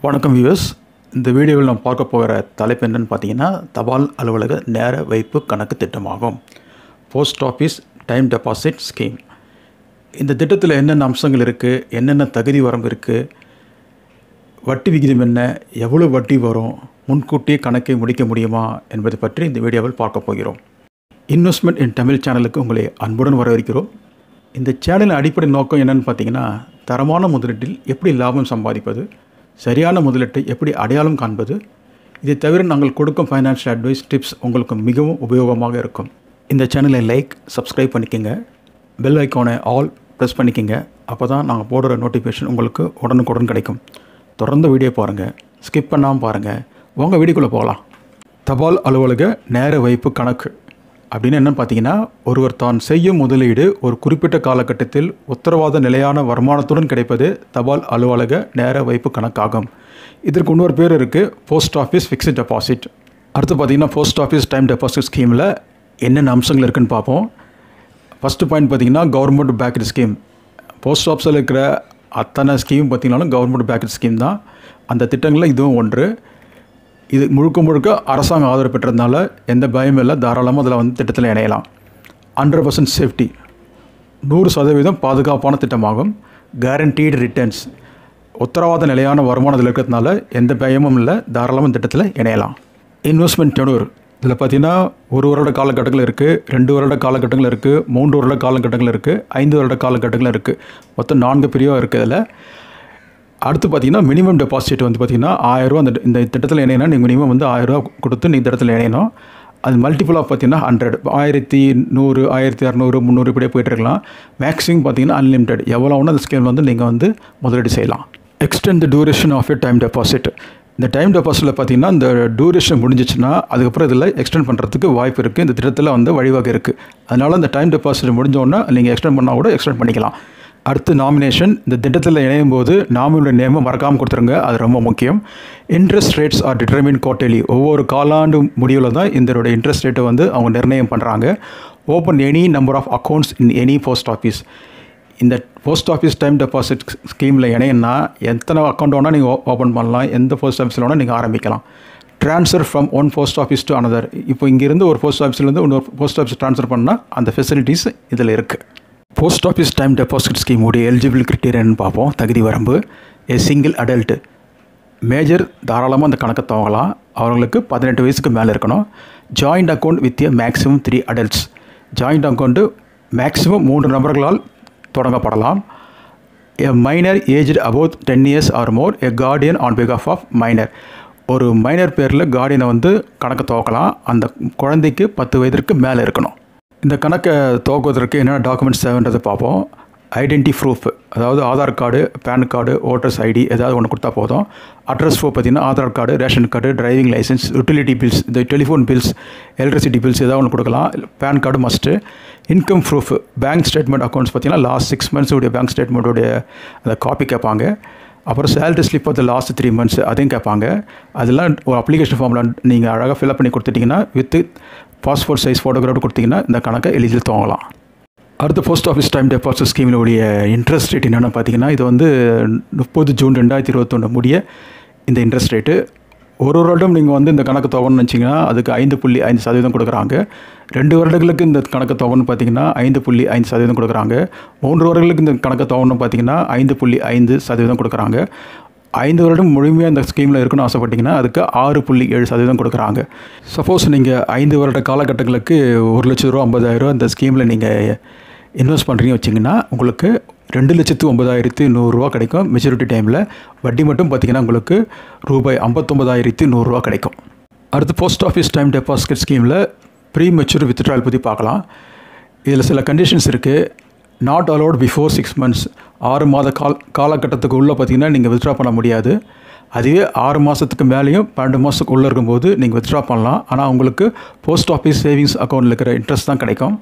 வணக்கம் வியூவர்ஸ் இந்த வீடியோவில் நாம் பார்க்க போகிற தலைப்பு என்னன்னு பார்த்தீங்கன்னா தபால் அலுவலக நேர வைப்பு கணக்கு திட்டமாகும் post office time deposit scheme இந்த திட்டத்தில் என்னென்ன அம்சங்கள் இருக்குது என்னென்ன தகுதி வரம்பு இருக்குது வட்டி விகிதம் என்ன எவ்வளோ வட்டி வரும் முன்கூட்டியே கணக்கை முடிக்க முடியுமா என்பதை பற்றி இந்த வீடியோவில் பார்க்க போகிறோம் இன்வெஸ்ட்மெண்ட் இன் தமிழ் சேனலுக்கு உங்களை அன்புடன் வரவேற்கிறோம் இந்த சேனலின் அடிப்படை நோக்கம் என்னன்னு பார்த்தீங்கன்னா தரமான முதலீட்டில் எப்படி லாபம் சம்பாதிப்பது சரியான முதலீட்டை எப்படி அடையாளம் காண்பது இதை தவிர நாங்கள் கொடுக்கும் ஃபைனான்ஷியல் அட்வைஸ் டிப்ஸ் உங்களுக்கு மிகவும் உபயோகமாக இருக்கும் இந்த சேனலை லைக் சப்ஸ்கிரைப் பண்ணிக்கோங்க பெல் ஐக்கானை ஆல் ப்ரெஸ் பண்ணிக்கோங்க அப்போ தான் நாங்கள் போடுற நோட்டிஃபிகேஷன் உங்களுக்கு உடனுக்குடன் கிடைக்கும் தொடர்ந்து வீடியோ பாருங்கள் ஸ்கிப் பண்ணாமல் பாருங்கள் உங்கள் வீடியோக்குள்ளே போகலாம் தபால் அலுவலக நேர வைப்பு கணக்கு அப்படின்னு என்னன்னு பார்த்தீங்கன்னா ஒருவர் தான் செய்யும் முதலீடு ஒரு குறிப்பிட்ட காலகட்டத்தில் உத்தரவாத நிலையான வருமானத்துடன் கிடைப்பது தபால் அலுவலக நேர வைப்பு கணக்காகும் இதற்கு இன்னொரு பேர் இருக்குது போஸ்ட் ஆஃபீஸ் ஃபிக்ஸ்ட் டெபாசிட் அடுத்து பார்த்தீங்கன்னா போஸ்ட் ஆஃபீஸ் டைம் டெபாசிட் ஸ்கீமில் என்னென்ன அம்சங்கள் இருக்குன்னு பார்ப்போம் ஃபஸ்ட்டு பாயிண்ட் பார்த்தீங்கன்னா கவர்மெண்ட் பேக்கெட் ஸ்கீம் போஸ்ட் ஆஃபீஸில் இருக்கிற அத்தனை ஸ்கீம் பார்த்தீங்கன்னாலும் கவர்மெண்ட் பேக்கெட் ஸ்கீம் தான் அந்த திட்டங்களில் இதுவும் ஒன்று இது முழுக்க முழுக்க அரசாங்கம் ஆதரவு பெற்றதுனால எந்த பயமும் இல்லை தாராளமாக அதில் வந்து திட்டத்தில் இணையலாம் ஹண்ட்ரட் பர்சன்ட் சேஃப்டி நூறு சதவீதம் பாதுகாப்பான திட்டமாகும் கேரண்டீடு ரிட்டர்ன்ஸ் உத்தரவாத நிலையான வருமானத்தில் இருக்கிறதுனால எந்த பயமும் இல்லை தாராளமாக இந்த திட்டத்தில் இணையலாம் இன்வெஸ்ட்மெண்ட் டெனூர் இதில் பார்த்தீங்கன்னா ஒரு வருட காலகட்டங்கள் இருக்குது ரெண்டு வருட காலகட்டங்கள் இருக்குது மூன்று வருட காலகட்டங்கள் இருக்குது ஐந்து வருட காலகட்டங்கள் இருக்குது மொத்தம் நான்கு பிரிவாக இருக்குது இதில் அடுத்து பார்த்தீங்கன்னா மினிமம் டெபாசிட் வந்து பார்த்தீங்கன்னா ஆயிரரூவா அந்த இந்த திட்டத்தில் இணையனா நீங்கள் மினிமம் வந்து ஆயிரரூவா கொடுத்து நீங்கள் திட்டத்தில் இணையணும் அது மல்டிபிள் ஆஃப் பார்த்தீங்கன்னா ஹண்ட்ரட் ஆயிரத்தி நூறு ஆயிரத்தி இரநூறு முந்நூறு இப்படியே போயிட்டு இருக்கலாம் மேக்ஸிமம் பார்த்தீங்கன்னா அன்லிமிட்டெட் எவ்வளோ ஒன்று அந்த ஸ்கீம் வந்து நீங்கள் வந்து முதலீடு செய்யலாம் extend the duration of a time deposit இந்த டைம் டெபாசிட்டில் பார்த்தீங்கன்னா இந்த டூரேஷன் முடிஞ்சிச்சுன்னா அதுக்கப்புறம் இதில் எக்ஸ்டெண்ட் பண்ணுறதுக்கு வாய்ப்பு இருக்குது இந்த திட்டத்தில் வந்து வழிவகை இருக்குது அதனால் இந்த டைம் டெபாசிட் முடிஞ்சோடனே நீங்கள் எக்ஸ்டெண்ட் பண்ணால் கூட எக்ஸ்டெண்ட் பண்ணிக்கலாம் அடுத்து நாமினேஷன் இந்த திட்டத்தில் இணையும் போது நாமினோட நேமை மறக்காமல் கொடுத்துருங்க அது ரொம்ப முக்கியம் interest rates are determine quarterly ஒவ்வொரு காலாண்டு முடிவில் தான் இதோட இன்ட்ரெஸ்ட் ரேட்டை வந்து அவங்க நிர்ணயம் பண்ணுறாங்க open any number of accounts in any post office இந்த போஸ்ட் ஆஃபீஸ் டைம் டெபாசிட் ஸ்கீமில் இணையன்னா எத்தனை அக்கௌண்ட் வேணால் நீங்கள் ஓப்பன் பண்ணலாம் எந்த போஸ்ட் ஆஃபீஸில் வேணால் நீங்கள் ஆரம்பிக்கலாம் transfer from one post office to another இப்போ இங்கேருந்து ஒரு போஸ்ட் ஆஃபீஸ்லேருந்து இன்னொரு போஸ்ட் ஆஃபீஸ் ட்ரான்ஸ்ஃபர் பண்ணால் அந்த ஃபெசிலிட்டிஸ் இதில் இருக்குது போஸ்ட் ஆஃபீஸ் டைம் டெபாசிட் ஸ்கீமுடைய எலிஜிபிள் கிரிட்டீரியன் பார்ப்போம் தகுதி வரம்பு ஏ சிங்கிள் அடல்ட்டு மேஜர் தாராளமாக அந்த கணக்கை துவங்கலாம் அவங்களுக்கு பதினெட்டு வயசுக்கு மேலே இருக்கணும் joint account with a maximum three adults joint account maximum மூன்று நபர்களால் தொடங்கப்படலாம் a minor aged about ten years or more a guardian on பிகாஃப் ஆஃப் மைனர் ஒரு மைனர் பேரில் கார்டியனை வந்து கணக்கு துவக்கலாம் அந்த குழந்தைக்கு பத்து வயதிற்கு மேலே இருக்கணும் இந்த கணக்கை துவக்குவதற்கு என்னென்ன டாக்குமெண்ட்ஸ் தேவைன்றதை பார்ப்போம் ஐடென்டி ப்ரூஃப் அதாவது Aadhaar card PAN card voters ID ஏதாவது ஒன்று கொடுத்தா போதும் அட்ரஸ் ப்ரூஃப் பார்த்திங்கன்னா Aadhaar card ration card driving licence utility bills இந்த டெலிஃபோன் பில்ஸ் எலக்ட்ரிசிட்டி பில்ஸ் ஏதாவது ஒன்று கொடுக்கலாம் PAN card must income proof bank statement accounts பார்த்திங்கன்னா லாஸ்ட் சிக்ஸ் மந்த்ஸுடைய பேங்க் ஸ்டேட்மெண்ட்டுடைய அந்த காப்பி கேட்பாங்க அப்புறம் salary slip of the last three months அதையும் கேட்பாங்க அதெல்லாம் ஒரு அப்ளிகேஷன் ஃபார்மில் நீங்கள் அழகாக ஃபில்அப் பண்ணி கொடுத்துட்டிங்கன்னா வித் பாஸ்போர்ட் சைஸ் ஃபோட்டோகிராஃப் கொடுத்தீங்கன்னா இந்த கணக்கை எளிதில் துவங்கலாம் அடுத்த போஸ்ட் ஆஃபீஸ் டைம் டெபாசிட் ஸ்கீமினுடைய இன்ட்ரெஸ்ட் ரேட் என்னென்னு பார்த்தீங்கன்னா இது வந்து முப்பது ஜூன் ரெண்டாயிரத்தி இருபத்தொன்று முடிய இந்த இன்ட்ரெஸ்ட் ரேட்டு ஒரு வருடம் நீங்கள் வந்து இந்த கணக்கு தொகைன்னு வச்சிங்கன்னா அதுக்கு ஐந்து புள்ளி ஐந்து சதவீதம் கொடுக்குறாங்க ரெண்டு வருடங்களுக்கு இந்த கணக்கு தொகைன்னு பார்த்தீங்கன்னா ஐந்து புள்ளி ஐந்து சதவீதம் கொடுக்குறாங்க மூன்று வருடங்களுக்கு இந்த கணக்கு தொகைன்னு பார்த்தீங்கன்னா ஐந்து புள்ளி ஐந்து சதவீதம் கொடுக்குறாங்க ஐந்து வருடம் முழுமையாக இந்த ஸ்கீமில் இருக்கணும்னு ஆசைப்பட்டீங்கன்னா அதுக்கு ஆறு புள்ளி ஏழு சதவீதம் கொடுக்குறாங்க சப்போஸ் நீங்கள் ஐந்து வருட காலகட்டங்களுக்கு ஒரு லட்ச ரூபா ஐம்பதாயிரம் இந்த ஸ்கீமில் நீங்கள் இன்வெஸ்ட் பண்ணுறீங்க வச்சிங்கன்னா உங்களுக்கு ரெண்டு லட்சத்து ஒன்பதாயிரத்து நூறுரூவா கிடைக்கும் மெச்சூரிட்டி டைமில் வட்டி மட்டும் பார்த்திங்கன்னா உங்களுக்கு ரூபாய் ஐம்பத்தொம்பதாயிரத்து நூறுரூவா கிடைக்கும் அடுத்து போஸ்ட் ஆஃபீஸ் டைம் டெபாசிட் ஸ்கீமில் ப்ரீ மெச்சூர் வித்ட்ராயல் பற்றி பார்க்கலாம் இதில் சில கண்டிஷன்ஸ் இருக்குது not allowed before six months ஆறு மாத கால் காலகட்டத்துக்கு உள்ளே பார்த்தீங்கன்னா நீங்கள் வித்ட்ரா பண்ண முடியாது அதுவே ஆறு மாதத்துக்கு மேலேயும் பன்னெண்டு மாதத்துக்கு உள்ளே இருக்கும்போது நீங்கள் வித்ட்ரா பண்ணலாம் ஆனால் உங்களுக்கு போஸ்ட் ஆஃபீஸ் சேவிங்ஸ் அக்கௌண்ட்டில் இருக்கிற இன்ட்ரெஸ்ட் தான் கிடைக்கும்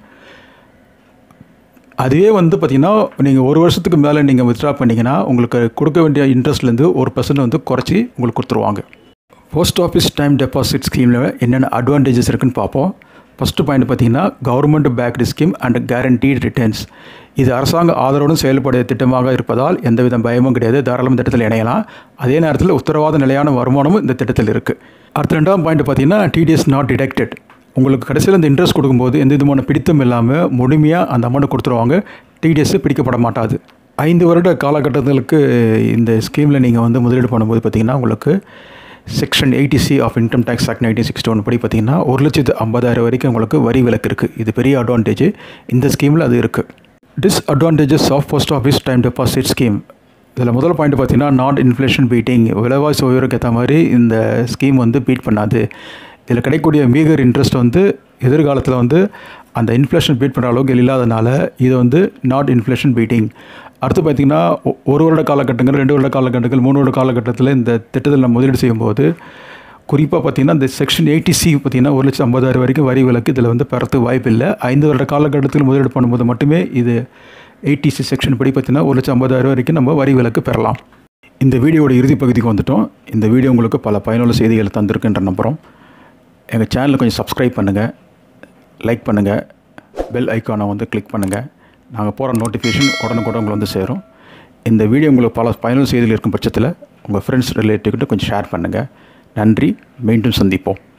அதுவே வந்து பார்த்திங்கன்னா நீங்கள் ஒரு வருஷத்துக்கு மேலே நீங்கள் வித்ட்ரா பண்ணிங்கன்னா உங்களுக்கு கொடுக்க வேண்டிய இன்ட்ரெஸ்ட்லேருந்து ஒரு பர்சன்ட் வந்து குறைச்சி உங்களுக்கு கொடுத்துருவாங்க போஸ்ட் ஆஃபீஸ் டைம் டெபாசிட் ஸ்கீமில் என்னென்ன அட்வான்டேஜஸ் இருக்குன்னு பார்ப்போம் ஃபஸ்ட்டு பாயிண்ட் பார்த்தீங்கன்னா government backed scheme and guaranteed returns இது அரசாங்க ஆதரவுடன் செயல்படைய திட்டமாக இருப்பதால் எந்தவித பயமும் கிடையாது தாராளமாக திட்டத்தில் இணையலாம் அதே நேரத்தில் உத்தரவாத நிலையான வருமானமும் இந்த திட்டத்தில் இருக்குது அடுத்த ரெண்டாம் பாயிண்ட் பார்த்தீங்கன்னா டிடிஎஸ் நாட் டிடெக்டட் உங்களுக்கு கடைசியில் இந்த இன்ட்ரெஸ்ட் கொடுக்கும்போது எந்த விதமான பிடித்தம் இல்லாமல் முழுமையாக அந்த அமௌண்ட் கொடுத்துருவாங்க டிடிஎஸ் பிடிக்கப்பட மாட்டாது ஐந்து வருட காலகட்டங்களுக்கு இந்த ஸ்கீமில் நீங்கள் வந்து முதலீடு பண்ணும்போது பார்த்தீங்கன்னா உங்களுக்கு section eighty C of income tax act nineteen sixty one படி பார்த்தீங்கன்னா ஒரு லட்சத்து ஐம்பதாயிரம் வரைக்கும் உங்களுக்கு வரி விலக்கு இருக்குது இது பெரிய அட்வான்டேஜ் இந்த ஸ்கீமில் அது இருக்குது disadvantages of post office time deposit scheme இதில் முதல் பாயிண்ட் பார்த்தீங்கன்னா நாட் இன்ஃப்ளேஷன் பீட்டிங் விலைவாசி உயருக்கு ஏற்ற மாதிரி இந்த ஸ்கீம் வந்து பீட் பண்ணாது இதில் கிடைக்கக்கூடிய மீகர் இன்ட்ரெஸ்ட் வந்து எதிர்காலத்தில் வந்து அந்த இன்ஃப்ளேஷன் பீட் பண்ணுற அளவுக்கு இல்லாதனால இது வந்து நாட் இன்ஃப்ளேஷன் பீட்டிங் அடுத்து பார்த்திங்கன்னா ஒ- ஒரு வருட காலகட்டங்கள் ரெண்டு வருட காலகட்டங்கள் மூணு வருட காலகட்டத்தில் இந்த திட்டத்தில் நம்ம முதலீடு செய்யும்போது குறிப்பாக பார்த்தீங்கன்னா இந்த செக்ஷன் எயிட்டி சி பார்த்தீங்கன்னா ஒரு லட்சம் ஐம்பதாயிரம் வரைக்கும் வரி விலக்கு இதில் வந்து பெறத்துக்கு வாய்ப்பு இல்லை ஐந்து வருட காலகட்டத்தில் முதலீடு பண்ணும்போது மட்டுமே இது எயிட்டி சி செக்ஷன் படி பார்த்தீங்கன்னா ஒரு லட்சம் ஐம்பதாயிரம் வரைக்கும் நம்ம வரி விலக்கு பெறலாம் இந்த வீடியோவோட இறுதி பகுதிக்கு வந்துட்டோம் இந்த வீடியோ உங்களுக்கு பல பயனுள்ள செய்திகளை தந்திருக்குன்ற நம்புகிறோம் எங்கள் சேனலை கொஞ்சம் சப்ஸ்கிரைப் பண்ணுங்கள் லைக் பண்ணுங்கள் பெல் ஐக்கானை வந்து கிளிக் பண்ணுங்கள் நாங்கள் போகிற நோட்டிஃபிகேஷன் உடனுக்குடன் உங்களை வந்து சேரும் இந்த வீடியோ உங்களுக்கு பல பயனுள்ள செய்திகள் இருக்கும் பட்சத்தில் உங்கள் ஃப்ரெண்ட்ஸ் ரிலேட்டிவ்கிட்ட கொஞ்சம் ஷேர் பண்ணுங்கள் நன்றி மீண்டும் சந்திப்போம்